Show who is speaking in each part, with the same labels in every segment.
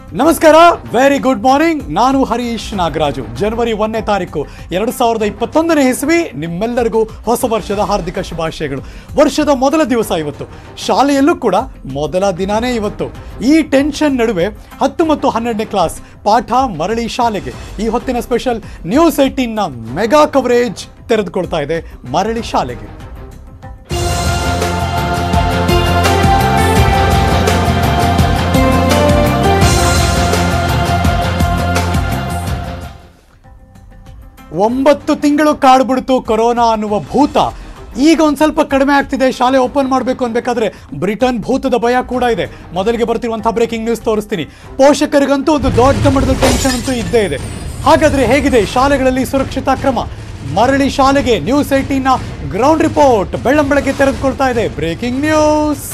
Speaker 1: ನಮಸ್ಕಾರ very good morning ನಾನು ಹರೀಶ್ ನಾಗರಾಜು ಜನವರಿ ಒಂದನೇ ತಾರೀಕು ಎರಡು ಸಾವಿರದ ಇಪ್ಪತ್ತೊಂದನೇ ಇಸ್ವಿ ನಿಮ್ಮೆಲ್ಲರಿಗೂ ಹೊಸ ವರ್ಷದ ಹಾರ್ದಿಕ ಶುಭಾಶಯಗಳು ವರ್ಷದ ಮೊದಲ ದಿವಸ ಇವತ್ತು ಶಾಲೆಯಲ್ಲೂ ಕೂಡ ಮೊದಲ ದಿನಾನೇ ಇವತ್ತು ಈ ಟೆನ್ಷನ್ ನಡುವೆ ಹತ್ತು ಮತ್ತು ಹನ್ನೆರಡನೇ ಕ್ಲಾಸ್ ಪಾಠ ಮರಳಿ ಶಾಲೆಗೆ ಈ ಹೊತ್ತಿನ ಸ್ಪೆಷಲ್ ನ್ಯೂಸ್ ಏಟೀನ್ನ ಮೆಗಾ ಕವರೇಜ್ ತೆರೆದುಕೊಳ್ತಾ ಇದೆ ಮರಳಿ ಶಾಲೆಗೆ ಒಂಬತ್ತು ತಿಂಗಳು ಕಾಡ್ಬಿಡ್ತು ಕೊರೋನಾ ಅನ್ನುವ ಭೂತ ಈಗ ಒಂದು ಸ್ವಲ್ಪ ಕಡಿಮೆ ಆಗ್ತಿದೆ ಶಾಲೆ ಓಪನ್ ಮಾಡಬೇಕು ಅನ್ಬೇಕಾದ್ರೆ ಬ್ರಿಟನ್ ಭೂತದ ಭಯ ಕೂಡ ಇದೆ ಮೊದಲಿಗೆ ಬರ್ತಿರುವಂತಹ ಬ್ರೇಕಿಂಗ್ ನ್ಯೂಸ್ ತೋರಿಸ್ತೀನಿ ಪೋಷಕರಿಗಂತೂ ಒಂದು ದೊಡ್ಡ ಮಟ್ಟದ ಟೆನ್ಷನ್ ಅಂತೂ ಇದ್ದೇ ಇದೆ ಹಾಗಾದ್ರೆ ಹೇಗಿದೆ ಶಾಲೆಗಳಲ್ಲಿ ಸುರಕ್ಷತಾ ಕ್ರಮ ಮರಳಿ ಶಾಲೆಗೆ ನ್ಯೂಸ್ ಏಟೀನ್ನ ಗ್ರೌಂಡ್ ರಿಪೋರ್ಟ್ ಬೆಳ್ಳಂಬೆಳಗ್ಗೆ ತೆರೆದುಕೊಳ್ತಾ ಇದೆ ಬ್ರೇಕಿಂಗ್ ನ್ಯೂಸ್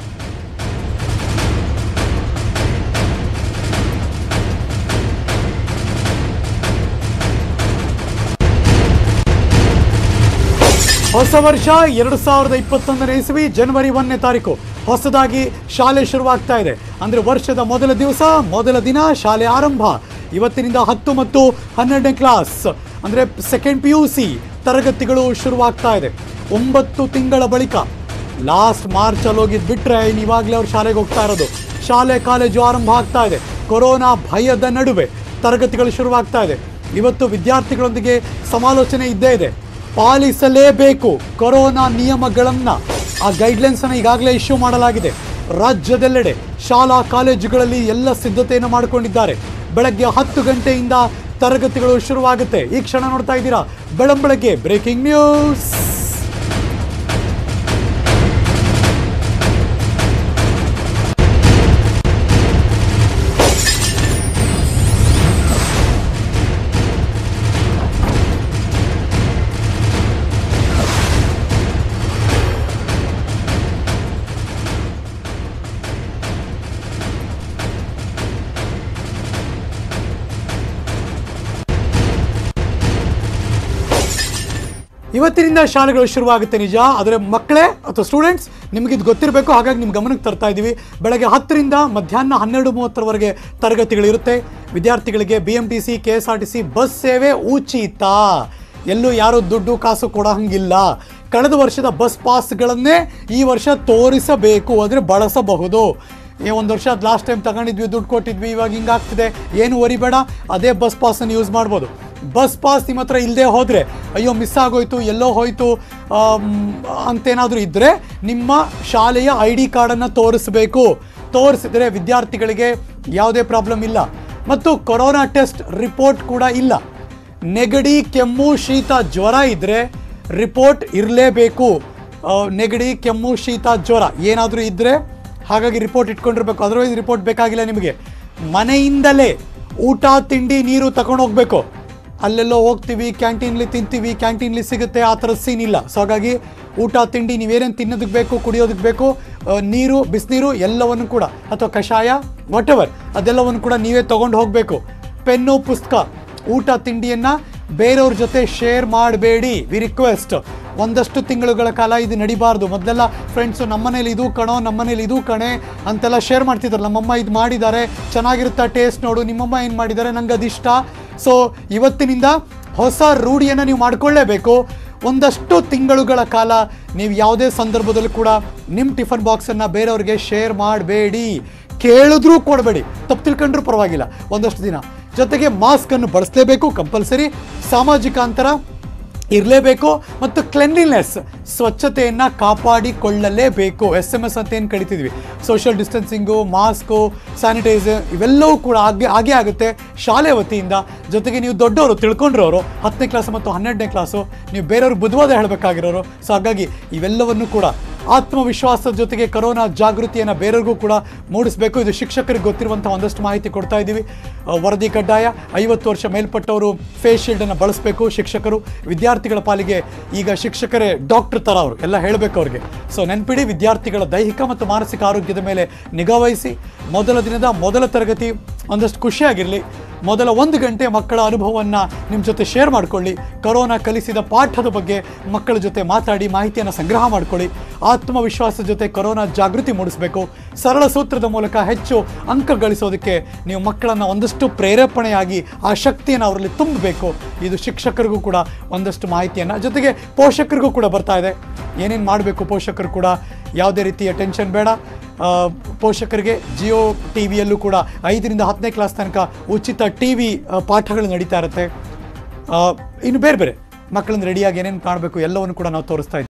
Speaker 1: ಹೊಸ ವರ್ಷ ಎರಡು ಸಾವಿರದ ಇಪ್ಪತ್ತೊಂದನೇ ಇಸವಿ ಜನವರಿ ಒಂದನೇ ತಾರೀಕು ಹೊಸದಾಗಿ ಶಾಲೆ ಶುರುವಾಗ್ತಾ ಇದೆ ಅಂದ್ರೆ ವರ್ಷದ ಮೊದಲ ದಿವಸ ಮೊದಲ ದಿನ ಶಾಲೆ ಆರಂಭ ಇವತ್ತಿನಿಂದ ಹತ್ತು ಮತ್ತು ಹನ್ನೆರಡನೇ ಕ್ಲಾಸ್ ಅಂದ್ರೆ ಸೆಕೆಂಡ್ ಪಿ ಯು ಸಿ ತರಗತಿಗಳು ಶುರುವಾಗ್ತಾ ಇದೆ ಒಂಬತ್ತು ತಿಂಗಳ ಬಳಿಕ ಲಾಸ್ಟ್ ಮಾರ್ಚ್ ಅಲ್ಲಿ ಹೋಗಿದ್ ಬಿಟ್ರೆ ಇನ್ನು ಇವಾಗಲೇ ಅವ್ರು ಶಾಲೆಗೆ ಹೋಗ್ತಾ ಇರೋದು ಶಾಲೆ ಕಾಲೇಜು ಆರಂಭ ಆಗ್ತಾ ಇದೆ ಕೊರೋನಾ ಭಯದ ನಡುವೆ ತರಗತಿಗಳು ಶುರುವಾಗ್ತಾ ಇದೆ ಇವತ್ತು ವಿದ್ಯಾರ್ಥಿಗಳೊಂದಿಗೆ ಸಮಾಲೋಚನೆ ಇದ್ದೇ ಇದೆ ಪಾಲಿಸಲೇಬೇಕು ಕೊರೋನಾ ನಿಯಮಗಳನ್ನ ಆ ಗೈಡ್ಲೈನ್ಸ್ ಅನ್ನು ಈಗಾಗಲೇ ಇಶ್ಯೂ ಮಾಡಲಾಗಿದೆ ರಾಜ್ಯದೆಲ್ಲೆಡೆ ಶಾಲಾ ಕಾಲೇಜುಗಳಲ್ಲಿ ಎಲ್ಲ ಸಿದ್ಧತೆಯನ್ನು ಮಾಡಿಕೊಂಡಿದ್ದಾರೆ ಬೆಳಗ್ಗೆ ಹತ್ತು ಗಂಟೆಯಿಂದ ತರಗತಿಗಳು ಶುರುವಾಗುತ್ತೆ ಈ ಕ್ಷಣ ನೋಡ್ತಾ ಇದ್ದೀರಾ ಬೆಳಂಬೆಳಗ್ಗೆ ಬ್ರೇಕಿಂಗ್ ನ್ಯೂಸ್ ಇವತ್ತಿನಿಂದ ಶಾಲೆಗಳು ಶುರುವಾಗುತ್ತೆ ನಿಜ ಆದರೆ ಮಕ್ಕಳೇ ಅಥವಾ ಸ್ಟೂಡೆಂಟ್ಸ್ ನಿಮಗೆ ಇದು ಗೊತ್ತಿರಬೇಕು ಹಾಗಾಗಿ ನಿಮ್ಮ ಗಮನಕ್ಕೆ ತರ್ತಾ ಇದ್ದೀವಿ ಬೆಳಗ್ಗೆ ಹತ್ತರಿಂದ ಮಧ್ಯಾಹ್ನ ಹನ್ನೆರಡು ಮೂವತ್ತರವರೆಗೆ ತರಗತಿಗಳಿರುತ್ತೆ ವಿದ್ಯಾರ್ಥಿಗಳಿಗೆ B M T C K S R T C bus ಸೇವೆ ಉಚಿತ ಎಲ್ಲೂ ಯಾರು ದುಡ್ಡು ಕಾಸು ಕೊಡೋ ಹಂಗಿಲ್ಲ ಕಳೆದ ವರ್ಷದ ಬಸ್ ಪಾಸ್ಗಳನ್ನೇ ಈ ವರ್ಷ ತೋರಿಸಬೇಕು ಅಂದರೆ ಬಳಸಬಹುದು ಈ ಒಂದು ವರ್ಷ ಅದು ಲಾಸ್ಟ್ ಟೈಮ್ ತಗೊಂಡಿದ್ವಿ ದುಡ್ಡು ಕೊಟ್ಟಿದ್ವಿ ಇವಾಗ ಹಿಂಗಾಗ್ತಿದೆ ಏನು ವರಿಬೇಡ ಅದೇ ಬಸ್ ಪಾಸನ್ನು ಯೂಸ್ ಮಾಡ್ಬೋದು ಬಸ್ ಪಾಸ್ ನಿಮ್ಮ ಹತ್ರ ಇಲ್ಲದೆ ಹೋದರೆ ಅಯ್ಯೋ ಮಿಸ್ ಆಗೋಯ್ತು ಎಲ್ಲೋ ಹೋಯ್ತು ಆಮ್, ಅಂತೇನಾದರೂ ಇದ್ದರೆ ನಿಮ್ಮ ಶಾಲೆಯ ಐ ಡಿ ಕಾರ್ಡನ್ನು ತೋರಿಸಬೇಕು ತೋರಿಸಿದರೆ ವಿದ್ಯಾರ್ಥಿಗಳಿಗೆ ಯಾವುದೇ ಪ್ರಾಬ್ಲಮ್ ಇಲ್ಲ ಮತ್ತು ಕೊರೋನಾ ಟೆಸ್ಟ್ ರಿಪೋರ್ಟ್ ಕೂಡ ಇಲ್ಲ ನೆಗಡಿ ಕೆಮ್ಮು ಶೀತ ಜ್ವರ ಇದ್ದರೆ ರಿಪೋರ್ಟ್ ಇರಲೇಬೇಕು ನೆಗಡಿ ಕೆಮ್ಮು ಶೀತ ಜ್ವರ ಏನಾದರೂ ಇದ್ದರೆ ಹಾಗಾಗಿ ರಿಪೋರ್ಟ್ ಇಟ್ಕೊಂಡಿರ್ಬೇಕು ಅದರ್ವೈಸ್ ರಿಪೋರ್ಟ್ ಬೇಕಾಗಿಲ್ಲ ನಿಮಗೆ ಮನೆಯಿಂದಲೇ ಊಟ ತಿಂಡಿ ನೀರು ತಗೊಂಡು ಹೋಗ್ಬೇಕು ಅಲ್ಲೆಲ್ಲೋ ಹೋಗ್ತೀವಿ ಕ್ಯಾಂಟೀನ್ಲಿ ತಿಂತೀವಿ ಕ್ಯಾಂಟೀನ್ಲಿ ಸಿಗುತ್ತೆ ಆ ಥರದ ಸೀನ್ ಇಲ್ಲ ಸೊ ಹಾಗಾಗಿ ಊಟ ತಿಂಡಿ ನೀವೇನೇನು ತಿನ್ನೋದಕ್ಕೆ ಬೇಕು ಕುಡಿಯೋದಕ್ಕೆ ಬೇಕು ಆ, ನೀರು ಬಿಸಿನೀರು ಎಲ್ಲವನ್ನು ಕೂಡ ಅಥವಾ ಕಷಾಯ ವಾಟ್ ಎವರ್ ಅದೆಲ್ಲವನ್ನು ಕೂಡ ನೀವೇ ತೊಗೊಂಡು ಹೋಗಬೇಕು ಪೆನ್ನು ಪುಸ್ತಕ ಊಟ ತಿಂಡಿಯನ್ನು ಬೇರೆಯವ್ರ ಜೊತೆ ಶೇರ್ ಮಾಡಬೇಡಿ ವಿ ರಿಕ್ವೆಸ್ಟ್ ಒಂದಷ್ಟು ತಿಂಗಳುಗಳ ಕಾಲ ಇದು ನಡಿಬಾರ್ದು ಮೊದಲೆಲ್ಲ ಫ್ರೆಂಡ್ಸು ನಮ್ಮನೇಲಿ ಇದು ಕಣೋ ನಮ್ಮನೇಲಿ ಇದು ಕಣೆ ಅಂತೆಲ್ಲ ಶೇರ್ ಮಾಡ್ತಿದ್ರು ನಮ್ಮಮ್ಮ ಇದು ಮಾಡಿದ್ದಾರೆ ಚೆನ್ನಾಗಿರುತ್ತೆ ಟೇಸ್ಟ್ ನೋಡು ನಿಮ್ಮಮ್ಮ ಏನು ಮಾಡಿದ್ದಾರೆ ನಂಗೆ ಅದಿಷ್ಟ ಸೊ ಇವತ್ತಿನಿಂದ ಹೊಸ ರೂಢಿಯನ್ನು ನೀವು ಮಾಡ್ಕೊಳ್ಳೇಬೇಕು ಒಂದಷ್ಟು ತಿಂಗಳುಗಳ ಕಾಲ ನೀವು ಯಾವುದೇ ಸಂದರ್ಭದಲ್ಲೂ ಕೂಡ ನಿಮ್ಮ ಟಿಫನ್ ಬಾಕ್ಸನ್ನು ಬೇರೆಯವ್ರಿಗೆ ಶೇರ್ ಮಾಡಬೇಡಿ ಕೇಳಿದ್ರೂ ಕೊಡಬೇಡಿ ತಪ್ಪು ತಿಳ್ಕೊಂಡ್ರೂ ಪರವಾಗಿಲ್ಲ ಒಂದಷ್ಟು ದಿನ ಜೊತೆಗೆ ಮಾಸ್ಕನ್ನು ಬಳಸಲೇಬೇಕು ಕಂಪಲ್ಸರಿ ಸಾಮಾಜಿಕ ಅಂತರ ಇರಲೇಬೇಕು ಮತ್ತು ಕ್ಲೆನ್ಲಿನೆಸ್ ಸ್ವಚ್ಛತೆಯನ್ನು ಕಾಪಾಡಿಕೊಳ್ಳಲೇಬೇಕು ಎಸ್ ಎಮ್ ಎಸ್ ಅಂತ ಏನು ಕರಿತಿದ್ವಿ ಸೋಷಿಯಲ್ ಡಿಸ್ಟೆನ್ಸಿಂಗು ಮಾಸ್ಕು ಸ್ಯಾನಿಟೈಸರ್ ಇವೆಲ್ಲವೂ ಕೂಡ ಹಾಗೆ ಹಾಗೆ ಆಗುತ್ತೆ ಶಾಲೆ ವತಿಯಿಂದ ಜೊತೆಗೆ ನೀವು ದೊಡ್ಡವರು ತಿಳ್ಕೊಂಡಿರೋರು ಹತ್ತನೇ ಕ್ಲಾಸ್ ಮತ್ತು ಹನ್ನೆರಡನೇ ಕ್ಲಾಸು ನೀವು ಬೇರೆಯವ್ರಿಗೆ ಬುದ್ಧವಾದ ಹೇಳಬೇಕಾಗಿರೋರು ಸೊ ಹಾಗಾಗಿ ಇವೆಲ್ಲವನ್ನು ಕೂಡ ಆತ್ಮವಿಶ್ವಾಸದ ಜೊತೆಗೆ ಕೊರೋನಾ ಜಾಗೃತಿಯನ್ನು ಬೇರೆಯವ್ರಿಗೂ ಕೂಡ ಮೂಡಿಸಬೇಕು ಇದು ಶಿಕ್ಷಕರಿಗೆ ಗೊತ್ತಿರುವಂಥ ಒಂದಷ್ಟು ಮಾಹಿತಿ ಕೊಡ್ತಾ ಇದ್ದೀವಿ ಆ, ವರದಿ ಕಡ್ಡಾಯ ಐವತ್ತು ವರ್ಷ ಮೇಲ್ಪಟ್ಟವರು ಫೇಸ್ ಶೀಲ್ಡನ್ನು ಬಳಸಬೇಕು ಶಿಕ್ಷಕರು ವಿದ್ಯಾರ್ಥಿಗಳ ಪಾಲಿಗೆ ಈಗ ಶಿಕ್ಷಕರೇ ಡಾಕ್ಟರ್ ಥರ ಅವರು ಎಲ್ಲ ಹೇಳಬೇಕು ಅವ್ರಿಗೆ ಸೊ ನೆನ್ಪಿಡಿ ವಿದ್ಯಾರ್ಥಿಗಳ ದೈಹಿಕ ಮತ್ತು ಮಾನಸಿಕ ಆರೋಗ್ಯದ ಮೇಲೆ ನಿಗಾ ವಹಿಸಿ ಮೊದಲ ದಿನದ ಮೊದಲ ತರಗತಿ ಒಂದಷ್ಟು ಖುಷಿಯಾಗಿರಲಿ ಮೊದಲ ಒಂದು ಗಂಟೆ ಮಕ್ಕಳ ಅನುಭವವನ್ನು ನಿಮ್ಮ ಜೊತೆ ಶೇರ್ ಮಾಡ್ಕೊಳ್ಳಿ ಕರೋನಾ ಕಲಿಸಿದ ಪಾಠದ ಬಗ್ಗೆ ಮಕ್ಕಳ ಜೊತೆ ಮಾತಾಡಿ ಮಾಹಿತಿಯನ್ನು ಸಂಗ್ರಹ ಮಾಡ್ಕೊಳ್ಳಿ ಆತ್ಮವಿಶ್ವಾಸದ ಜೊತೆ ಕರೋನಾ ಜಾಗೃತಿ ಮೂಡಿಸಬೇಕು ಸರಳ ಸೂತ್ರದ ಮೂಲಕ ಹೆಚ್ಚು ಅಂಕ ಗಳಿಸೋದಕ್ಕೆ ನೀವು ಮಕ್ಕಳನ್ನು ಒಂದಷ್ಟು ಪ್ರೇರೇಪಣೆಯಾಗಿ ಆ ಶಕ್ತಿಯನ್ನು ಅವರಲ್ಲಿ ತುಂಬಬೇಕು ಇದು ಶಿಕ್ಷಕರಿಗೂ ಕೂಡ ಒಂದಷ್ಟು ಮಾಹಿತಿಯನ್ನು ಜೊತೆಗೆ ಪೋಷಕರಿಗೂ ಕೂಡ ಬರ್ತಾ ಇದೆ ಏನೇನು ಮಾಡಬೇಕು ಪೋಷಕರು ಕೂಡ ಯಾವುದೇ ರೀತಿಯ ಟೆನ್ಷನ್ ಬೇಡ ಆ, ಪೋಷಕರಿಗೆ ಜಿಯೋ ಟಿ ವಿಯಲ್ಲೂ ಕೂಡ ಐದರಿಂದ ಹತ್ತನೇ ಕ್ಲಾಸ್ ತನಕ ಉಚಿತ ಟಿ ವಿ ಪಾಠಗಳು ನಡೀತಾ ಇರುತ್ತೆ ಆ, ಇನ್ನು ಬೇರೆ ಬೇರೆ ಮಕ್ಕಳನ್ನ ರೆಡಿಯಾಗಿ ಏನೇನು ಕಾಣಬೇಕು ಎಲ್ಲವನ್ನು ಕೂಡ ನಾವು ತೋರಿಸ್ತಾ ಇದ್ದೀವಿ